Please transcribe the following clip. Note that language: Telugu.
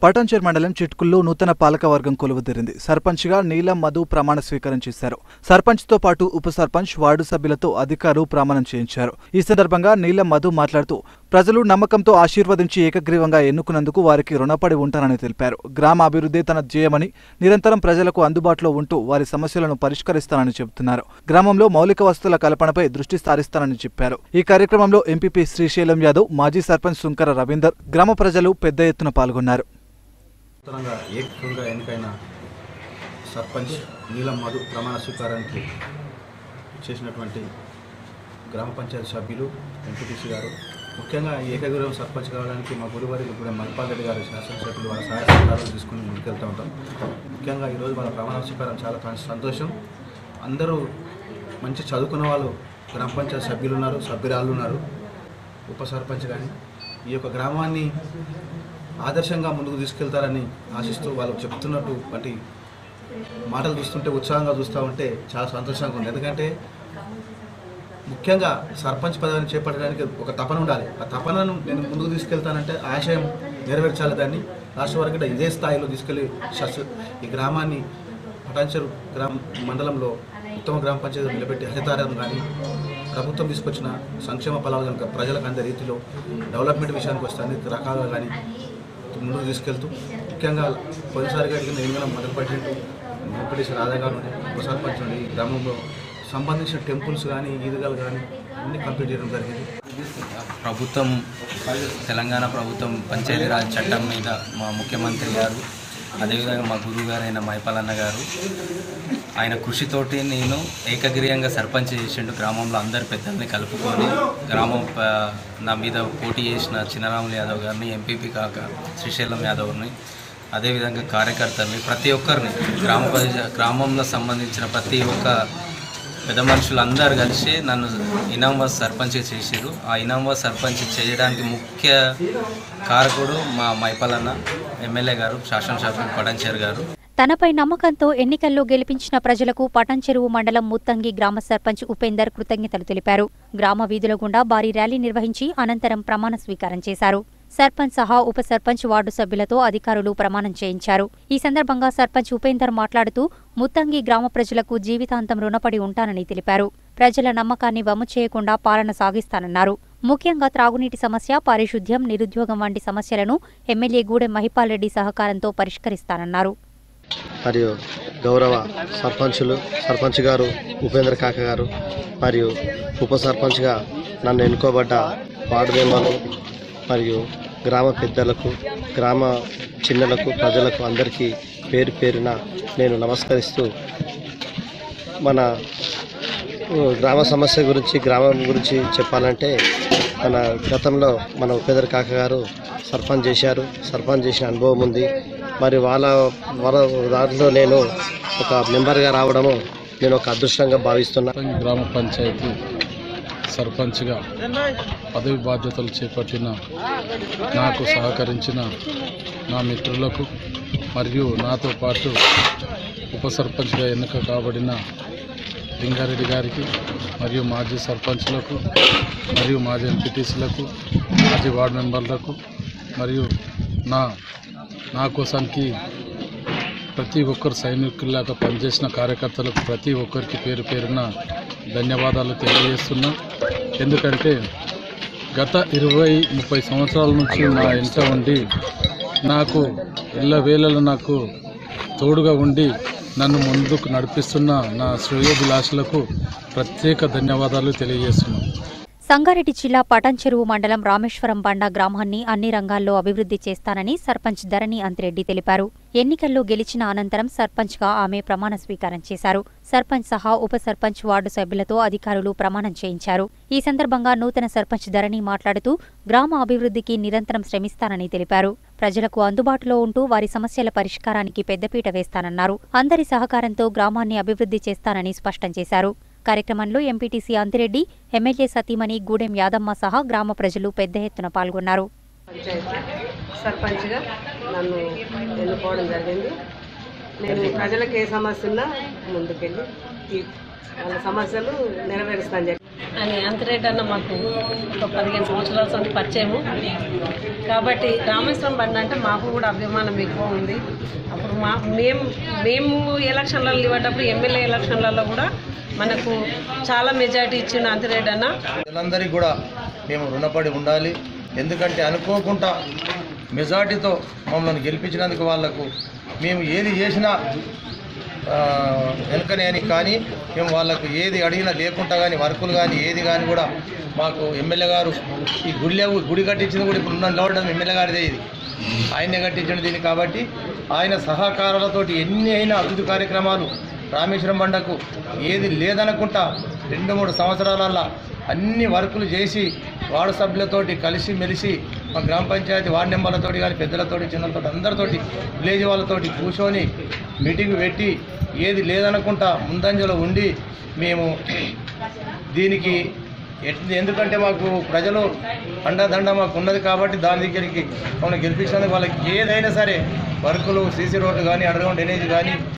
పటాన్చేర్ మండలం చిట్కుల్లో నూతన పాలకవర్గం కొలువుదీరింది సర్పంచ్గా నీలం మధు ప్రమాణ స్వీకారం చేశారు సర్పంచ్తో పాటు ఉప సర్పంచ్ వార్డు సభ్యులతో అధికారులు ప్రమాణం చేయించారు ఈ సందర్భంగా నీలం మధు మాట్లాడుతూ ప్రజలు నమ్మకంతో ఆశీర్వదించి ఏకగ్రీవంగా ఎన్నుకున్నందుకు వారికి రుణపడి ఉంటానని తెలిపారు గ్రామ అభివృద్ధి తన ధ్యేయమని నిరంతరం ప్రజలకు అందుబాటులో ఉంటూ వారి సమస్యలను పరిష్కరిస్తానని చెబుతున్నారు గ్రామంలో మౌలిక వసతుల కల్పనపై దృష్టి సారిస్తానని చెప్పారు ఈ కార్యక్రమంలో ఎంపీపీ శ్రీశైలం యాదవ్ మాజీ సర్పంచ్ సుంకర రవీందర్ గ్రామ ప్రజలు పెద్ద ఎత్తున పాల్గొన్నారు నూతనంగా ఏకంగా ఎన్నికైన సర్పంచ్ నీలం మధు ప్రమాణ స్వీకారానికి చేసినటువంటి గ్రామ పంచాయతీ సభ్యులు ఎంపీటీసీ గారు ముఖ్యంగా ఏకగ్రీవం సర్పంచ్ కావడానికి మా గురువారికి కూడా మల్పాల్ రెడ్డి గారు శాసనసభ్యులు వాళ్ళ సహాయ సహకారాలు తీసుకుని ముందుకెళ్తూ ఉంటాం ముఖ్యంగా ఈరోజు వాళ్ళ ప్రమాణ స్వీకారం చాలా సం- సంతోషం అందరూ మంచి చదువుకున్న వాళ్ళు గ్రామ పంచాయతీ సభ్యులు ఉన్నారు సభ్యురాళ్ళు ఉన్నారు ఉప సర్పంచ్ కానీ ఈ యొక్క గ్రామాన్ని ఆదర్శంగా ముందుకు తీసుకెళ్తారని ఆశిస్తూ వాళ్ళు చెప్తున్నట్టు వాటి మాటలు చూస్తుంటే ఉత్సాహంగా చూస్తూ ఉంటే చాలా సంతోషంగా ఉంది ఎందుకంటే ముఖ్యంగా సర్పంచ్ పదవిని చేపట్టడానికి ఒక తపన ఉండాలి ఆ తపనను నేను ముందుకు తీసుకెళ్తానంటే ఆశయం నెరవేర్చాలి దాన్ని రాష్ట్ర వరకు కూడా ఇదే స్థాయిలో తీసుకెళ్లి శాశ్వ- ఈ గ్రామాన్ని పటాన్చెరు గ్రామ మండలంలో ఉత్తమ గ్రామ పంచాయతీ నిలబెట్టి హరితారం కానీ ప్రభుత్వం తీసుకొచ్చిన సంక్షేమ ఫలాలు కనుక ప్రజలకు అందే రీతిలో డెవలప్మెంట్ విషయానికి వస్తే అన్ని రకాలుగా కానీ ముందుకు తీసుకెళ్తూ ముఖ్యంగా పోయినసారి గడిగిన ఎన్నికల మొదలుపెట్టినట్టు ఎంపీటీసీ రాధా గారు ఉప సర్పంచ్ నుండి ఈ గ్రామంలో సంబంధించిన టెంపుల్స్ కానీ ఈదుగాలు కానీ అన్ని కంప్లీట్ చేయడం జరిగింది ప్రభుత్వం తెలంగాణ ప్రభుత్వం పంచాయతీరాజ్ చట్టం మీద మా ముఖ్యమంత్రి గారు అదేవిధంగా మా గురువు గారు అయిన మైపాలన్న గారు ఆయన కృషితోటి నేను ఏకగ్రీయంగా సర్పంచ్ చేసిండు గ్రామంలో అందరి పెద్దల్ని కలుపుకొని గ్రామం ప- నా మీద పోటీ చేసిన చిన్నరాములు యాదవ్ గారిని ఎంపీపీ కాక శ్రీశైలం యాదవ్ని అదేవిధంగా కార్యకర్తల్ని ప్రతి ఒక్కరిని గ్రామ ప్రజ- గ్రామంలో సంబంధించిన ప్రతి ఒక్క పెద్ద మనుషులు అందరు కలిసి నన్ను ఇనాంవాస్ సర్పంచ్ చేసారు ఆ ఇనాంవాస్ సర్పంచ్ చేయడానికి ముఖ్య కారకుడు మా మైపలన్న ఎమ్మెల్యే గారు శాసనసభ్యులు పటంచేర్ గారు తనపై నమ్మకంతో ఎన్నికల్లో గెలిపించిన ప్రజలకు పటంచెరువు మండలం ముత్తంగి గ్రామ సర్పంచ్ ఉపేందర్ కృతజ్ఞతలు తెలిపారు గ్రామ వీధుల గుండా భారీ ర్యాలీ నిర్వహించి అనంతరం ప్రమాణ స్వీకారం చేశారు సర్పంచ్ సహా ఉప సర్పంచ్ వార్డు సభ్యులతో అధికారులు ప్రమాణం చేయించారు ఈ సందర్భంగా సర్పంచ్ ఉపేందర్ మాట్లాడుతూ ముత్తంగి గ్రామ ప్రజలకు జీవితాంతం రుణపడి ఉంటానని తెలిపారు ప్రజల నమ్మకాన్ని వమ్ము చేయకుండా పాలన సాగిస్తానన్నారు ముఖ్యంగా త్రాగునీటి సమస్య పారిశుద్ధ్యం నిరుద్యోగం వంటి సమస్యలను ఎమ్మెల్యే గూడెం మహిపాల్ రెడ్డి సహకారంతో పరిష్కరిస్తానన్నారు మరియు గౌరవ సర్పంచులు సర్పంచ్ గారు ఉపేంద్ర కాక గారు మరియు ఉప సర్పంచ్గా నన్ను ఎన్నుకోబడ్డ వార్డు మెంబర్లు మరియు గ్రామ పెద్దలకు గ్రామ చిన్నలకు ప్రజలకు అందరికీ పేరు పేరున నేను నమస్కరిస్తూ మన ఉ, గ్రామ సమస్య గురించి గ్రామం గురించి చెప్పాలంటే మన గతంలో మన ఉపేంద్ర కాక గారు సర్పంచ్ చేశారు సర్పంచ్ చేసిన అనుభవం ఉంది మరి వాళ్ళ వాళ్ళ దాంట్లో నేను ఒక మెంబర్గా రావడము నేను ఒక అదృష్టంగా భావిస్తున్నా పతంగి గ్రామ పంచాయతీ సర్పంచ్గా పదవి బాధ్యతలు చేపట్టిన నాకు సహకరించిన నా మిత్రులకు మరియు నాతో పాటు ఉప సర్పంచ్గా ఎన్నిక కాబడిన లింగారెడ్డి గారికి మరియు మాజీ సర్పంచ్లకు మరియు మాజీ ఎంపీటీసీలకు మాజీ వార్డు మెంబర్లకు మరియు నా నా కోసానికి ప్రతి ఒక్కరు సైనికుల్లాగా పనిచేసిన కార్యకర్తలకు ప్రతి ఒక్కరికి పేరు పేరున ధన్యవాదాలు తెలియజేస్తున్నా ఎందుకంటే గత ఇరవై ముప్పై సంవత్సరాల నుంచి నా ఇంట ఉండి నాకు ఇళ్ళ వేళలో నాకు తోడుగా ఉండి నన్ను ముందుకు నడిపిస్తున్న నా శ్రేయోభిలాషులకు ప్రత్యేక ధన్యవాదాలు తెలియజేస్తున్నాను సంగారెడ్డి జిల్లా పటాన్చెరువు మండలం రామేశ్వరం బండ గ్రామాన్ని అన్ని రంగాల్లో అభివృద్ధి చేస్తానని సర్పంచ్ ధరణి అంతిరెడ్డి తెలిపారు ఎన్నికల్లో గెలిచిన అనంతరం సర్పంచ్గా ఆమె ప్రమాణ స్వీకారం చేశారు సర్పంచ్ సహా ఉప సర్పంచ్ వార్డు సభ్యులతో అధికారులు ప్రమాణం చేయించారు ఈ సందర్భంగా నూతన సర్పంచ్ ధరణి మాట్లాడుతూ గ్రామ అభివృద్ధికి నిరంతరం శ్రమిస్తానని తెలిపారు ప్రజలకు అందుబాటులో ఉంటూ వారి సమస్యల పరిష్కారానికి పెద్దపీట వేస్తానన్నారు అందరి సహకారంతో గ్రామాన్ని అభివృద్ధి చేస్తానని స్పష్టం చేశారు కార్యక్రమంలో ఎంపీటీసీ అంతిరెడ్డి ఎమ్మెల్యే సతీమణి గూడెం యాదమ్మ సహా గ్రామ ప్రజలు పెద్ద ఎత్తున పాల్గొన్నారు పంచాయతీ సర్పంచ్గా నన్ను ఎన్నుకోవడం జరిగింది నేను ప్రజలకు ఏ సమస్య ఉన్నా ముందుకెళ్ళి ఈ వాళ్ళ సమస్యలు నెరవేరుస్తాను చెప్పి అని అంతిరెడ్డి అన్న మాకు ఒక పదిహేను సంవత్సరాల నుండి పరిచయము కాబట్టి రామేశ్వరం బండి అంటే మాకు కూడా అభిమానం ఎక్కువ ఉంది అప్పుడు మా మేము మేము ఎలక్షన్లలో ఇవ్వటప్పుడు ఎమ్మెల్యే ఎలక్షన్లలో కూడా మనకు చాలా మెజారిటీ ఇచ్చిన అంతిరెడ్డి అన్న ప్రజలందరికీ కూడా మేము రుణపడి ఉండాలి ఎందుకంటే అనుకోకుండా మెజార్టీతో మమ్మల్ని గెలిపించినందుకు వాళ్లకు మేము ఏది చేసినా ఆ, వెనుకనే అని కానీ మేము వాళ్ళకు ఏది అడిగినా లేకుండా కానీ వర్కులు కానీ ఏది కానీ కూడా మాకు ఎమ్మెల్యే గారు ఈ గుడి గుడి కట్టించింది కూడా ఇప్పుడు ఉన్న లోడడం ఎమ్మెల్యే గారిదే ఇది ఆయనే కట్టించిన దీన్ని కాబట్టి ఆయన సహకారాలతోటి ఎన్ని అయినా అభివృద్ధి కార్యక్రమాలు రామేశ్వరం బండకు ఏది లేదనుకుంటా రెండు మూడు సంవత్సరాలల్లా అన్ని వర్కులు చేసి వార్డు సభ్యులతోటి కలిసి మెలిసి మా గ్రామ పంచాయతీ వార్డు మెంబర్లతోటి కానీ పెద్దలతోటి చిన్నలతోటి అందరితోటి విలేజ్ వాళ్ళతోటి కూర్చొని మీటింగ్ పెట్టి ఏది లేదనుకుంటా ముందంజలో ఉండి మేము దీనికి ఎట్- ఎందుకంటే మాకు ప్రజలు అండదండ మాకు ఉన్నది కాబట్టి దాని దగ్గరికి మమ్మల్ని గెలిపించినందుకు వాళ్ళకి ఏదైనా సరే వర్కులు సీసీ రోడ్లు కానీ అండర్గ్రౌండ్ డ్రైనేజ్ కానీ